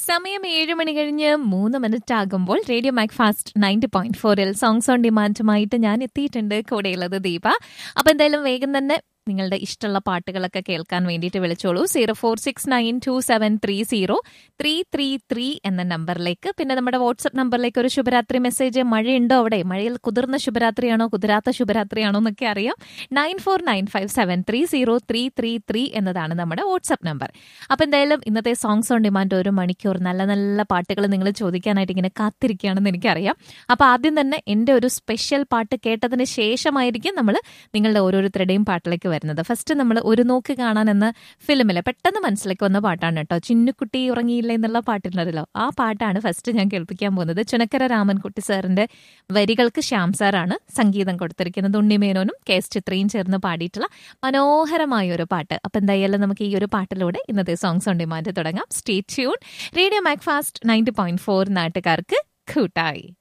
സമയം ഏഴ് മണി കഴിഞ്ഞ് മൂന്ന് മിനിറ്റ് ആകുമ്പോൾ radio Mac fast ninety point ഫോറിൽ സോങ്സ് ഓൺ ഡിമാൻഡുമായിട്ട് ഞാൻ എത്തിയിട്ടുണ്ട് കൂടെയുള്ളത് ദീപ അപ്പൊ എന്തായാലും വേഗം തന്നെ നിങ്ങളുടെ ഇഷ്ടമുള്ള പാട്ടുകളൊക്കെ കേൾക്കാൻ വേണ്ടിയിട്ട് വിളിച്ചോളൂ zero four six nine two seven three zero three three three എന്ന നമ്പറിലേക്ക് പിന്നെ നമ്മുടെ വാട്സപ്പ് നമ്പറിലേക്ക് ഒരു ശുഭരാത്രി മെസ്സേജ് മഴയുണ്ടോ അവിടെ മഴയിൽ കുതിർന്ന ശുഭരാത്രിയാണോ കുതിരാത്ത ശുഭരാത്രിയാണോ എന്നൊക്കെ അറിയാം nine four nine five seven three zero three three three എന്നതാണ് നമ്മുടെ വാട്സപ്പ് നമ്പർ അപ്പൊ എന്തായാലും ഇന്നത്തെ സോങ്സ് ഓൺ ഡിമാൻഡ് ഒരു മണിക്കൂർ നല്ല നല്ല പാട്ടുകൾ നിങ്ങൾ ചോദിക്കാനായിട്ട് ഇങ്ങനെ കാത്തിരിക്കുകയാണെന്ന് എനിക്കറിയാം അപ്പൊ ആദ്യം തന്നെ എന്റെ ഒരു സ്പെഷ്യൽ പാട്ട് കേട്ടതിന് ശേഷമായിരിക്കും നമ്മൾ നിങ്ങളുടെ ഓരോരുത്തരുടെയും പാട്ടിലേക്ക് വരുന്നത് ഫസ്റ്റ് നമ്മൾ ഒരു നോക്ക് കാണാൻ എന്ന ഫിലിമിലെ പെട്ടെന്ന് മനസ്സിലേക്ക് വന്ന പാട്ടാണ് കേട്ടോ ചിന്നുക്കുട്ടി ഉറങ്ങിയില്ല എന്നുള്ള പാട്ടുണ്ടല്ലോ ആ പാട്ടാണ് ഫസ്റ്റ് ഞാൻ കേൾപ്പിക്കാൻ പോകുന്നത് ചുനക്കര രാമൻകുട്ടി സാറിന്റെ വരികൾക്ക് ശ്യാം സാറാണ് സംഗീതം കൊടുത്തിരിക്കുന്നത് ഉണ്ണിമേനോനും കെ എസ് ചിത്രയും ചേർന്ന് പാടിയിട്ടുള്ള മനോഹരമായ ഒരു പാട്ട് അപ്പൊ എന്തായാലും നമുക്ക് ഈ ഒരു പാട്ടിലൂടെ ഇന്നത്തെ സോങ്സ് ഓൺ ഡിമാൻഡ് തുടങ്ങാം stay tune radio Mac fast ninety point four നാട്ടുകാർക്ക് കൂട്ടായി